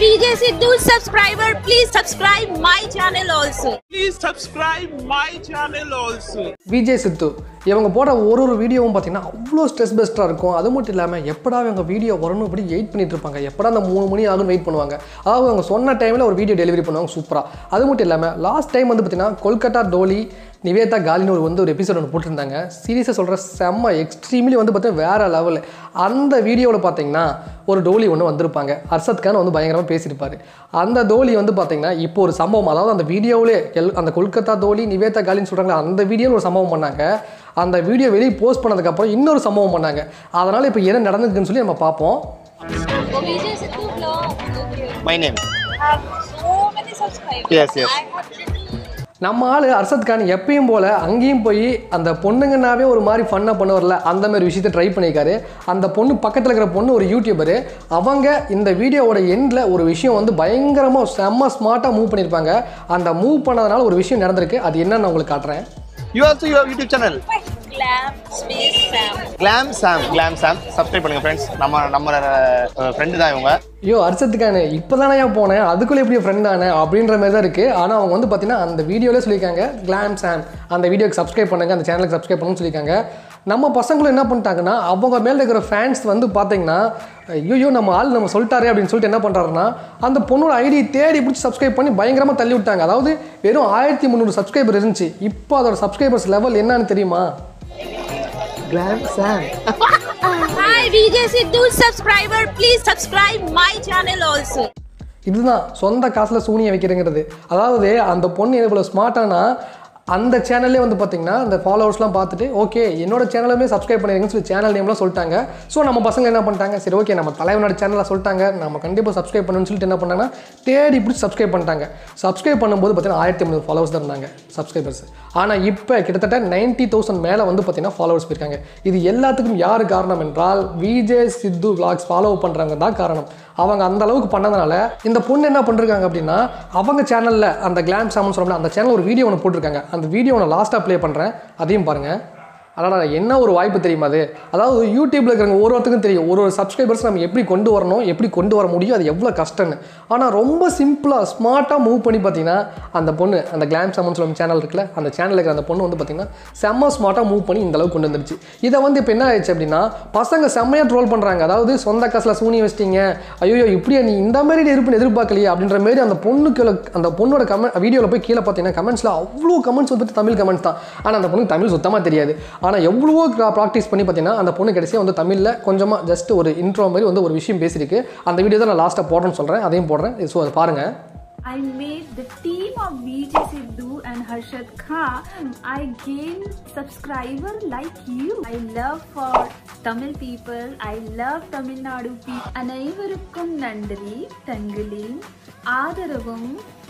VJ Sidhu subscriber, please subscribe my channel also. Please subscribe my channel also. Vijay சித்து இவங்க போடுற ஒரு ஒரு வீடியோவும் பார்த்தீங்கன்னா அவ்வளோ ஸ்ட்ரெஸ் பெஸ்ட்டாக இருக்கும் அது மட்டும் இல்லாமல் எப்படா இவங்க வீடியோ வரணும் அப்படி வெயிட் பண்ணிட்டு இருப்பாங்க எப்படா அந்த மூணு மணி ஆகும் வெயிட் பண்ணுவாங்க அதாவது அவங்க சொன்ன டைமில் ஒரு வீடியோ டெலிவரி பண்ணுவாங்க சூப்பராக அது மட்டும் இல்லாமல் லாஸ்ட் டைம் வந்து பார்த்தீங்கன்னா கொல்கட்டா டோலி நிவேதா காலின்னு ஒரு வந்து ஒரு எபிசோட் ஒன்று போட்டிருந்தாங்க சீரியஸாக சொல்கிற செம்ம எக்ஸ்ட்ரீம்லி வந்து பார்த்தீங்கன்னா வேறு லெவல் அந்த வீடியோவில் பார்த்தீங்கன்னா ஒரு டோலி ஒன்று வந்திருப்பாங்க ஹர்ஷத் கான் வந்து பயங்கரமாக பேசியிருப்பார் அந்த டோலி வந்து பார்த்தீங்கன்னா இப்போ ஒரு சம்பவம் அதாவது அந்த வீடியோவிலே எல் அந்த கொல்கத்தா டோலி நிவேதா காலின்னு சொல்கிறாங்க அந்த வீடியோவில் ஒரு சம்பவம் பண்ணாங்க அந்த வீடியோ வெளியே போஸ்ட் பண்ணதுக்கப்புறம் இன்னொரு சம்பவம் பண்ணாங்க அதனால் இப்போ என்ன நடந்துக்குன்னு சொல்லி நம்ம பார்ப்போம் VJ Sidhu vlog. My name. have so many subscribers. Yes, yes. I have little நம்ம ஆள் அர்ஷத் கான் எப்பயும் போல் அங்கேயும் போய் அந்த பொண்ணுங்கன்னாவே ஒரு மாதிரி ஃபன்னாக பண்ணுவார்ல அந்த மாதிரி விஷயத்தை ட்ரை பண்ணியிருக்காரு அந்த பொண்ணு பக்கத்தில் இருக்கிற பொண்ணு ஒரு யூடியூபரு அவங்க இந்த வீடியோவோட எண்டில் ஒரு விஷயம் வந்து பயங்கரமாக செம்ம ஸ்மார்ட்டாக மூவ் பண்ணியிருப்பாங்க அந்த மூவ் பண்ணதுனால ஒரு விஷயம் நடந்திருக்கு அது என்னன்னு நான் உங்களுக்கு காட்டுறேன் You also you have YouTube channel. glam space Sam. Glam Sam. Glam Sam. Subscribe பண்ணுங்க friends. நம்ம நம்ம ஃப்ரெண்டு தான் இவங்க ஐயோ அர்ஷத்துக்கானு இப்போ தானே ஏன் போனேன் அதுக்குள்ளே எப்படி ஃப்ரெண்ட் தானே அப்படின்ற மாதிரி தான் இருக்குது ஆனால் அவங்க வந்து பார்த்தீங்கன்னா அந்த வீடியோவில் சொல்லியிருக்காங்க கிளாம் சாம் அந்த வீடியோக்கு சப்ஸ்கிரைப் பண்ணுங்க அந்த சேனலுக்கு சப்ஸ்கிரைப் பண்ணுன்னு சொல்லியிருக்காங்க நம்ம பசங்களும் என்ன பண்ணிட்டாங்கன்னா அவங்க மேலே இருக்கிற ஃபேன்ஸ் வந்து பார்த்தீங்கன்னா ஐயோ நம்ம ஆள் நம்ம சொல்லிட்டாரே அப்படின்னு சொல்லிட்டு என்ன பண்ணுறாருன்னா அந்த பொண்ணோட ஐடி தேடி பிடிச்சி சப்ஸ்கிரைப் பண்ணி பயங்கரமாக தள்ளி விட்டாங்க அதாவது வெறும் ஆயிரத்தி முந்நூறு சப்ஸ்கிரைபர் இருந்துச்சு இப்போ அதோட சப்ஸ்கிரைபர்ஸ் லெவல் என்னன்னு தெரியுமா கிளாம் சாம் Hi VJ Sidhu subscriber, please subscribe my channel also. இதுதான் சொந்த காசில் சூனியை வைக்கிறேங்கிறது அதாவது அந்த பொண்ணு எவ்வளோ ஸ்மார்ட்டானா அந்த சேனல்லே வந்து பார்த்தீங்கன்னா அந்த ஃபாலோவர்ஸ்லாம் பார்த்துட்டு ஓகே என்னோட சேனலுமே சப்ஸ்கிரைப் பண்ணிருங்கன்னு சொல்லி சேனல் நேம்லாம் சொல்லிட்டாங்க ஸோ நம்ம பசங்க என்ன பண்ணிட்டாங்க சரி ஓகே நம்ம தலைவனோட சேனலில் சொல்லிட்டாங்க நம்ம கண்டிப்பாக சப்ஸ்கிரைப் பண்ணணும்னு சொல்லிட்டு என்ன பண்ணாங்கன்னா தேடி பிடிச்சி சப்ஸ்கிரைப் பண்ணிட்டாங்க சப்ஸ்கிரைப் பண்ணும்போது பார்த்தீங்கன்னா ஆயிரத்தி ஐம்பது ஃபாலோவர்ஸ் தான் இருந்தாங்க சப்ஸ்கிரைபர்ஸ் ஆனால் இப்போ கிட்டத்தட்ட நைன்ட்டி தௌசண்ட் மேலே வந்து பார்த்தீங்கன்னா ஃபாலோவர்ஸ் போயிருக்காங்க இது எல்லாத்துக்கும் யார் காரணம் என்றால் விஜே சித்து vlogs ஃபாலோ பண்ணுறவங்க தான் காரணம் அவங்க அந்த அளவுக்கு பண்ணதுனால இந்த பொண்ணு என்ன பண்ணிருக்காங்க அப்படின்னா அவங்க சேனலில் அந்த கிளாம் சாமன் சொல்லணும் அந்த சேனல் ஒரு வீடியோ ஒன்று போட்டிருக்காங்க அந்த வீடியோ நான் லாஸ்ட்டாக ப்ளே பண்ணுறேன் அதையும் பாருங்கள் அதனால் என்ன ஒரு வாய்ப்பு தெரியுமா அது அதாவது யூடியூப்பில் இருக்கிறவங்க ஒரு ஒருத்தருக்கும் தெரியும் ஒரு ஒரு சப்ஸ்கிரைபர்ஸ் நம்ம எப்படி கொண்டு வரணும் எப்படி கொண்டு வர முடியும் அது எவ்வளோ கஷ்டம்னு ஆனால் ரொம்ப சிம்பிளாக ஸ்மார்ட்டாக மூவ் பண்ணி பார்த்தீங்கன்னா அந்த பொண்ணு அந்த கிளாம் சாமன் சொல்லும் சேனல் இருக்குல்ல அந்த சேனலில் இருக்கிற அந்த பொண்ணு வந்து பார்த்தீங்கன்னா செம்ம ஸ்மார்ட்டாக மூவ் பண்ணி இந்த அளவுக்கு கொண்டு வந்துருச்சு இதை வந்து இப்போ என்ன ஆயிடுச்சு அப்படின்னா பசங்க செம்மையாக ட்ரோல் பண்ணுறாங்க அதாவது சொந்த காசில் சூனி வச்சிட்டீங்க ஐயோ இப்படியா நீ இந்த மாதிரி இருப்புன்னு எதிர்பார்க்கலையே அப்படின்ற மாதிரி அந்த பொண்ணுக்கு அந்த பொண்ணோட கமெண்ட் வீடியோவில் போய் கீழே பார்த்தீங்கன்னா கமெண்ட்ஸில் அவ்வளோ கமெண்ட்ஸ் வந்துட்டு தமிழ் கமெண்ட்ஸ் தான் ஆனால் அந்த பொண்ணுக்கு தமிழ் சுத்தமாக தெரியாது ஆனால் எவ்வளவோ ப்ராக்டிஸ் பண்ணி பார்த்தீங்கன்னா அந்த பொண்ணு கடைசியாக வந்து தமிழில் கொஞ்சமாக ஜஸ்ட் ஒரு இன்ட்ரோ மாதிரி வந்து ஒரு விஷயம் பேசியிருக்கு அந்த வீடியோ தான் நான் லாஸ்ட்டாக போடுறேன்னு சொல்கிறேன் அதையும் போடுறேன் ஸோ அதை பாருங்கள் I made the team of VJ Sidhu and Harshad Khan. I gained subscriber like you. I love for Tamil people. I love Tamil Nadu people. அனைவருக்கும் நன்றி தங்களின் ஆதரவும்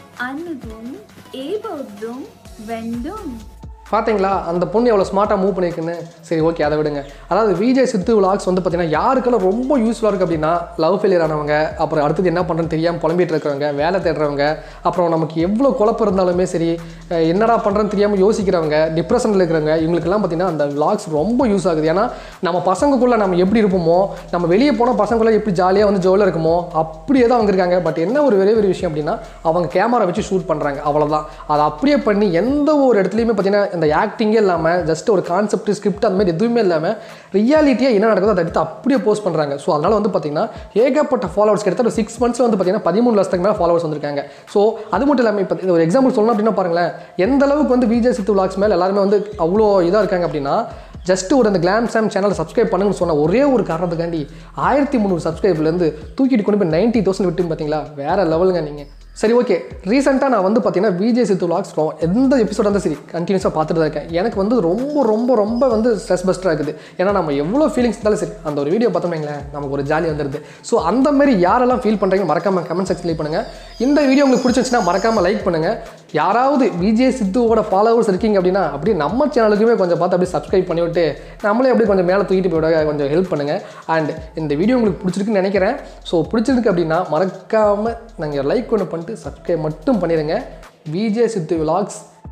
அன்பும் ஏபோதும் வேண்டும் பார்த்தீங்களா அந்த பொண்ணு எவ்வளோ ஸ்மார்ட்டாக மூவ் பண்ணியிருக்குன்னு சரி ஓகே அதை விடுங்க அதாவது விஜய் சித்து விலாக்ஸ் வந்து பார்த்தீங்கன்னா யாருக்கெல்லாம் ரொம்ப யூஸ்ஃபுல்லாக இருக்குது அப்படின்னா லவ் ஃபெயிலியர் ஆனவங்க அப்புறம் அடுத்தது என்ன பண்ணுறேன்னு தெரியாமல் புலம்பிட்டு இருக்கிறவங்க வேலை தேடுறவங்க அப்புறம் நமக்கு எவ்வளோ குழப்பம் இருந்தாலுமே சரி அஹ் என்னடா பண்ணுறேன்னு தெரியாமல் யோசிக்கிறவங்க டிப்ரெஷனில் இருக்கிறவங்க இவங்களுக்கெல்லாம் பார்த்தீங்கன்னா அந்த விலாக்ஸ் ரொம்ப யூஸ் ஆகுது ஏன்னா நம்ம பசங்களுக்குள்ளே நம்ம எப்படி இருப்போமோ நம்ம வெளியே போனால் பசங்களுக்குள்ள எப்படி ஜாலியாக வந்து ஜோலியாக இருக்குமோ அப்படியே தான் அவங்க இருக்காங்க பட் என்ன ஒரு பெரிய பெரிய விஷயம் அப்படின்னா அவங்க கேமரா வச்சு ஷூட் பண்ணுறாங்க அவ்வளோதான் அதை அப்படியே பண்ணி எந்த ஒரு இடத்துலையுமே பார்த்தீங்கன்னா இந்த ஆக்டிங்கே இல்லாமல் ஜஸ்ட் ஒரு கான்செப்ட் ஸ்கிரிப்ட் அந்த மாதிரி எதுவுமே இல்லாமல் ரியாலிட்டியாக என்ன நடக்குதோ அதை எடுத்து அப்படியே போஸ்ட் பண்ணுறாங்க ஸோ அதனால் வந்து பார்த்தீங்கன்னா ஏகப்பட்ட ஃபாலோவர்ஸ் கிட்டத்தட்ட ஒரு சிக்ஸ் மந்த்ஸில் வந்து பார்த்தீங்கன்னா பதிமூணு லட்சத்துக்கு மேலே ஃபாலோவர்ஸ் வந்திருக்காங்க ஸோ அது மட்டும் இல்லாமல் இப்போ இது ஒரு எக்ஸாம்பிள் சொல்லணும் அப்படின்னா பாருங்களேன் எந்த அளவுக்கு வந்து விஜய் சித்து விலாக்ஸ் மேலே எல்லாருமே வந்து அவ்வளோ இதாக இருக்காங்க அப்படின்னா ஜஸ்ட் ஒரு அந்த கிளாம் சாம் சேனலை சப்ஸ்கிரைப் பண்ணுங்கன்னு சொன்ன ஒரே ஒரு காரணத்துக்காண்டி ஆயிரத்தி முந்நூறு சப்ஸ்கிரைப்லேருந்து தூக்கிட்டு கொண்டு போய் நைன்ட்டி தௌசண்ட் விட்டு பார்த்தீங்களா வேறு லெவலுங்க நீங்கள் சரி ஓகே ரீசெண்டாக நான் வந்து பார்த்தீங்கன்னா விஜய் சித்து vlogs ரொ- எந்த எபிசோட் இருந்தால் சரி கண்டினியூஸாக பார்த்துட்டு தான் இருக்கேன் எனக்கு வந்து ரொம்ப ரொம்ப ரொம்ப வந்து ஸ்ட்ரெஸ் பஸ்டராக இருக்குது ஏன்னா நம்ம எவ்வளோ ஃபீலிங்ஸ் இருந்தாலும் சரி அந்த ஒரு வீடியோ பார்த்தோம்ங்களேன் நமக்கு ஒரு ஜாலி வந்துடுது ஸோ அந்த மாதிரி யாரெல்லாம் ஃபீல் பண்ணுறீங்க மறக்காம கமெண்ட் செக்ஷன் பண்ணுங்கள் இந்த வீடியோ உங்களுக்கு பிடிச்சிருந்துச்சுன்னா மறக்காம லைக் பண்ணுங்கள் யாராவது விஜய் சித்துவோட ஃபாலோவர்ஸ் இருக்கீங்க அப்படின்னா அப்படியே நம்ம சேனலுக்குமே கொஞ்சம் பார்த்து அப்படியே சப்ஸ்கிரைப் பண்ணிவிட்டு நம்மளே அப்படியே கொஞ்சம் மேலே தூக்கிட்டு போயிட கொஞ்சம் ஹெல்ப் பண்ணுங்கள் அண்ட் இந்த வீடியோ உங்களுக்கு பிடிச்சிருக்குன்னு நினைக்கிறேன் ஸோ பிடிச்சிருக்கு அப்படின்னா மறக்காமல் நாங்கள் லைக் ஒன்று பண்ணிட்டு சப்ஸ்கிரைப் மட்டும் பண்ணிடுங்க விஜய் சித்து விலாக்ஸ்